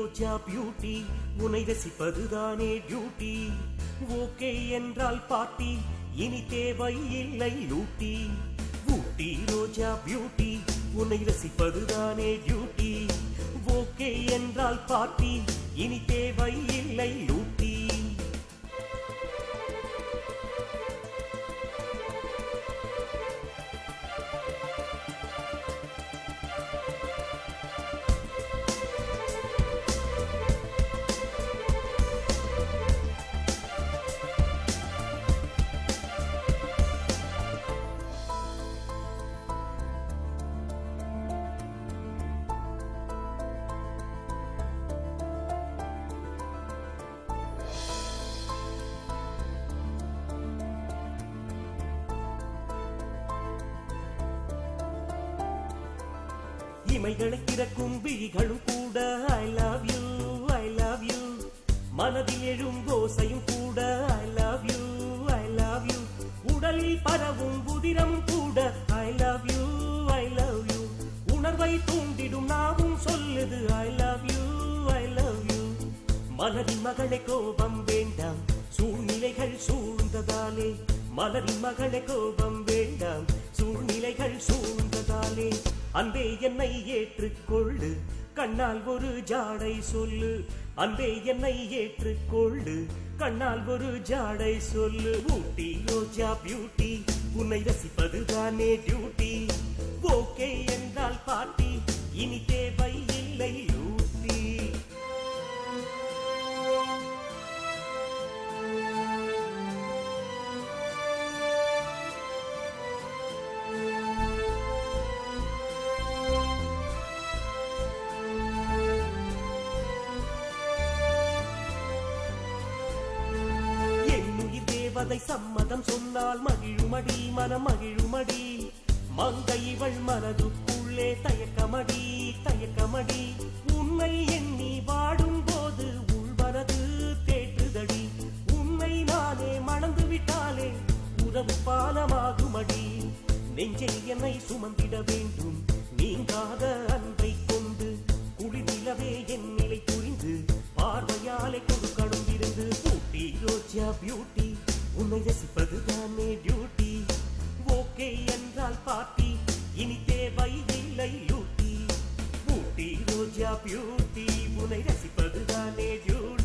ரோஜா beauty உன்னை ரசிப்பதுதானே duty okay என்றால் பாட்டி இனி தேவை இல்லை லூட்டி ஊட்டி ரோஜா பியூட்டி உன்னை ரசிப்பதுதானே டியூட்டி ஓகே என்றால் பாட்டி இனி தேவை இல்லை லூட்டி இமைகளை திறக்கும் விழிகளும் கூட I love you I love you மனதில் எழும் கோசையும் கூட I love you I love you உடலில் பரவும் உதிரமும் கூட I love you I love you உணர்வை தூண்டிடும் நாவும் சொல்லுது I love you I love you மலரின் மகளே கோபம் வேண்டாம் சூழ்நிலைகள் சூழ்ந்ததாலே மலரின் மகளே கோபம் வேண்டாம் சூழ்நிலைகள் சூழ்ந்ததாலே அன்பே என்னை ஏற்றுக்கொள்ளு கண்ணால் ஒரு ஜாடை சொல்லு அன்பே என்னை ஏற்றுக்கொள்ளு கண்ணால் ஒரு ஜாடை சொல்லு ஊட்டி ரோஜா பியூட்டி உன்னை ரசிப்பதுதானே டியூட்டி ஓகே என்றால் பாட்டி இனி தேவை இல்லை லூட்டி என்னுயிர் தேவதை சம்மதம் சொன்னால் மகிழுமடி மனம் மகிழுமடி மங்கை இவள் மனதுக்குள்ளே தயக்கமடி தயக்கமடி உன்னை எண்ணி வாடும் போது உள்வரது தேற்றுதடி உன்னை நானே மணந்து விட்டாலே உறவு பாலமாகுமடி நெஞ்சில் என்னை சுமந்திட வேண்டும் நீங்காத அன்பை கொண்டு குளிர்நிலவே என் நிலை புரிந்து பார்வையாலே கொடுக்கணும் இருந்து ஊட்டி ரோஜா பியூட்டி உன்னை ரசிப்பது தானே டியூட்டி ஓகே என்றால் பாட்டி இனி தேவை இல்லை லூட்டி ஊட்டி ரோஜா பியூட்டி உன்னை ரசிப்பது தானே டியூட்டி